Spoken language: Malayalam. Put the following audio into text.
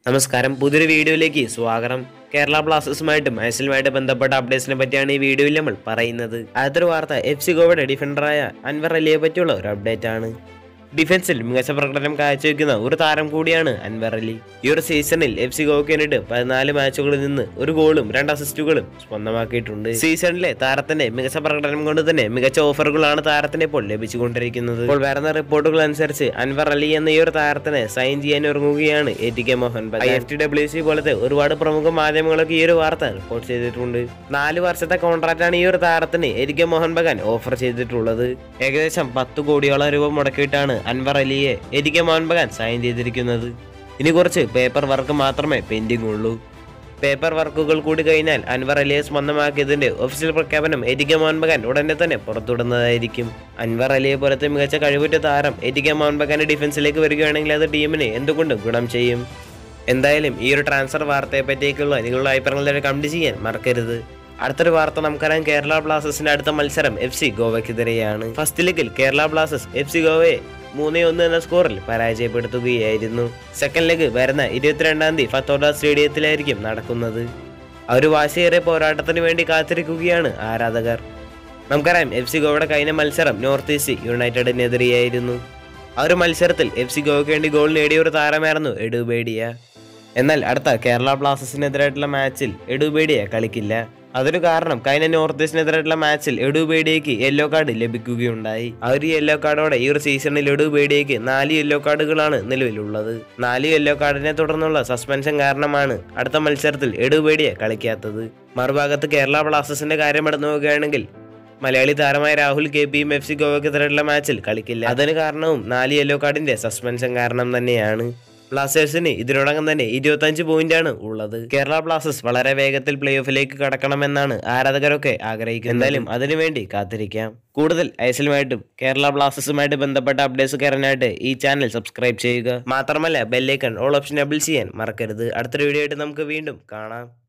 നമസ്കാരം പുതിയൊരു വീഡിയോയിലേക്ക് സ്വാഗതം കേരള ബ്ലാസ്റ്റേഴ്സുമായിട്ടും ഐസിലുമായിട്ട് ബന്ധപ്പെട്ട അപ്ഡേറ്റ്സിനെ പറ്റിയാണ് ഈ വീഡിയോയിൽ നമ്മൾ പറയുന്നത് അടുത്തൊരു വാർത്ത എഫ് സി ഗോവയുടെ ഡിഫൻഡറായ അൻവർ അലിയെ പറ്റിയുള്ള ഒരു അപ്ഡേറ്റ് ആണ് ഡിഫൻസിൽ മികച്ച പ്രകടനം കാഴ്ചവെക്കുന്ന ഒരു താരം കൂടിയാണ് അൻവർ അലി ഈ ഒരു സീസണിൽ എഫ് സി ഗോവയ്ക്ക് വേണ്ടിയിട്ട് പതിനാല് മാച്ചുകളിൽ നിന്ന് ഒരു ഗോളും രണ്ട് അസിസ്റ്റുകളും സ്വന്തമാക്കിയിട്ടുണ്ട് സീസണിലെ താരത്തിന്റെ മികച്ച പ്രകടനം കൊണ്ട് തന്നെ മികച്ച ഓഫറുകളാണ് താരത്തിന് ഇപ്പോൾ ലഭിച്ചുകൊണ്ടിരിക്കുന്നത് ഇപ്പോൾ വരുന്ന റിപ്പോർട്ടുകൾ അനുസരിച്ച് അൻവർ അലി എന്ന ഈ ഒരു താരത്തിനെ സൈൻ ചെയ്യാൻ ഒരുങ്ങുകയാണ് A T K Mohan I F T W C പോലത്തെ ഒരുപാട് പ്രമുഖ മാധ്യമങ്ങളൊക്കെ ഈ ഒരു വാർത്ത റിപ്പോർട്ട് ചെയ്തിട്ടുണ്ട് നാല് വർഷത്തെ കോൺട്രാക്റ്റാണ് ഈ ഒരു താരത്തിന് A T K Mohan Bagan offer ചെയ്തിട്ടുള്ളത് ഏകദേശം പത്ത് കോടിയോളം രൂപ മുടക്കിയിട്ടാണ് അൻവർ അലിയെ A T K Mohan Bagan sign ചെയ്തിരിക്കുന്നത് ഇനി കുറച്ച് പേപ്പർ വർക്ക് മാത്രമേ പെൻഡിംഗ് ഉള്ളൂ പേപ്പർ വർക്കുകൾ കൂടി കഴിഞ്ഞാൽ അൻവർ അലിയെ സ്വന്തമാക്കിയതിന്റെ ഒഫീഷ്യൽ പ്രഖ്യാപനം A T K Mohan Bagan ഉടനെ തന്നെ പുറത്തുവിടുന്നതായിരിക്കും അൻവർ അലിയെ പോലത്തെ മികച്ച കഴിവുറ്റ താരം എ ടി കെ മോഹൻ ബഗാന്റെ ഡിഫൻസിലേക്ക് വരികയാണെങ്കിൽ അത് ടീമിന് എന്തുകൊണ്ടും ഗുണം ചെയ്യും എന്തായാലും ഈ ഒരു ട്രാൻസ്ഫർ വാർത്തയെ പറ്റിയൊക്കെയുള്ള നിങ്ങളുടെ അഭിപ്രായങ്ങൾ കമന്റ് ചെയ്യാൻ മറക്കരുത് അടുത്തൊരു വാർത്ത നമുക്കറിയാം കേരള ബ്ലാസ്റ്റേഴ്സിന്റെ അടുത്ത മത്സരം എഫ് സി ഗോവയ്ക്കെതിരെയാണ് ഫസ്റ്റ് ലീഗിൽ കേരള ബ്ലാസ്റ്റേഴ്സ് എഫ് സി ഗോവയെ മൂന്ന് ഒന്ന് എന്ന സ്കോറിൽ പരാജയപ്പെടുത്തുകയായിരുന്നു സെക്കൻഡ് ലെഗ് വരുന്ന ഇരുപത്തിരണ്ടാം തീയതി ഫത്തോഡ സ്റ്റേഡിയത്തിലായിരിക്കും നടക്കുന്നത് ആ ഒരു വാശിയേറിയ പോരാട്ടത്തിന് വേണ്ടി കാത്തിരിക്കുകയാണ് ആരാധകർ നമുക്കറിയാം എഫ് സി ഗോവയുടെ കഴിഞ്ഞ മത്സരം നോർത്ത് ഈസ്റ്റ് യുണൈറ്റഡിനെതിരെയായിരുന്നു ആ ഒരു മത്സരത്തിൽ എഫ് സി ഗോവയ്ക്ക് വേണ്ടി ഗോൾ നേടിയ ഒരു താരമായിരുന്നു എഡുബേഡിയ എന്നാൽ അടുത്ത കേരള ബ്ലാസ്റ്റേഴ്സിനെതിരായിട്ടുള്ള മാച്ചിൽ എഡുബേഡിയ കളിക്കില്ല അതൊരു കാരണം കഴിഞ്ഞ നോർത്ത് ഈസ്റ്റിനെതിരായിട്ടുള്ള മാച്ചിൽ എഡുബേഡിയയ്ക്ക് യെല്ലോ കാർഡ് ലഭിക്കുകയുണ്ടായി ആ ഒരു യെല്ലോ കാർഡോടെ ഈ ഒരു സീസണിൽ എഡുബേഡിയയ്ക്ക് നാല് യെല്ലോ കാർഡുകളാണ് നിലവിലുള്ളത് നാല് യെല്ലോ കാർഡിനെ തുടർന്നുള്ള സസ്പെൻഷൻ കാരണമാണ് അടുത്ത മത്സരത്തിൽ എഡുബേഡിയ കളിക്കാത്തത് മറുഭാഗത്ത് കേരള ബ്ലാസ്റ്റേഴ്സിന്റെ കാര്യം എടുത്തു നോക്കുകയാണെങ്കിൽ മലയാളി താരമായ രാഹുൽ കെ പിയും എഫ് സി ഗോവയ്ക്കെതിരെയുള്ള മാച്ചിൽ കളിക്കില്ല അതിന് കാരണവും നാല് യെല്ലോ കാർഡിന്റെ സസ്പെൻഷൻ കാരണം തന്നെയാണ് ബ്ലാസ്റ്റേഴ്സിന് ഇതിനോടകം തന്നെ ഇരുപത്തഞ്ച് പോയിന്റാണ് ഉള്ളത് കേരള ബ്ലാസ്റ്റേഴ്സ് വളരെ വേഗത്തിൽ പ്ലേ ഓഫിലേക്ക് കടക്കണമെന്നാണ് ആരാധകരൊക്കെ ആഗ്രഹിക്കുന്നത് എന്തായാലും അതിനുവേണ്ടി കാത്തിരിക്കാം കൂടുതൽ ഐസലുമായിട്ടും കേരള ബ്ലാസ്റ്റേഴ്സുമായിട്ട് ബന്ധപ്പെട്ട അപ്ഡേറ്റ്സ് കയറാനായിട്ട് ഈ ചാനൽ സബ്സ്ക്രൈബ് ചെയ്യുക മാത്രമല്ല ബെല്ലൈക്കൺ ഓൾ ഓപ്ഷൻ എബിൾ ചെയ്യാൻ മറക്കരുത് അടുത്തൊരു വീഡിയോ ആയിട്ട് നമുക്ക് വീണ്ടും കാണാം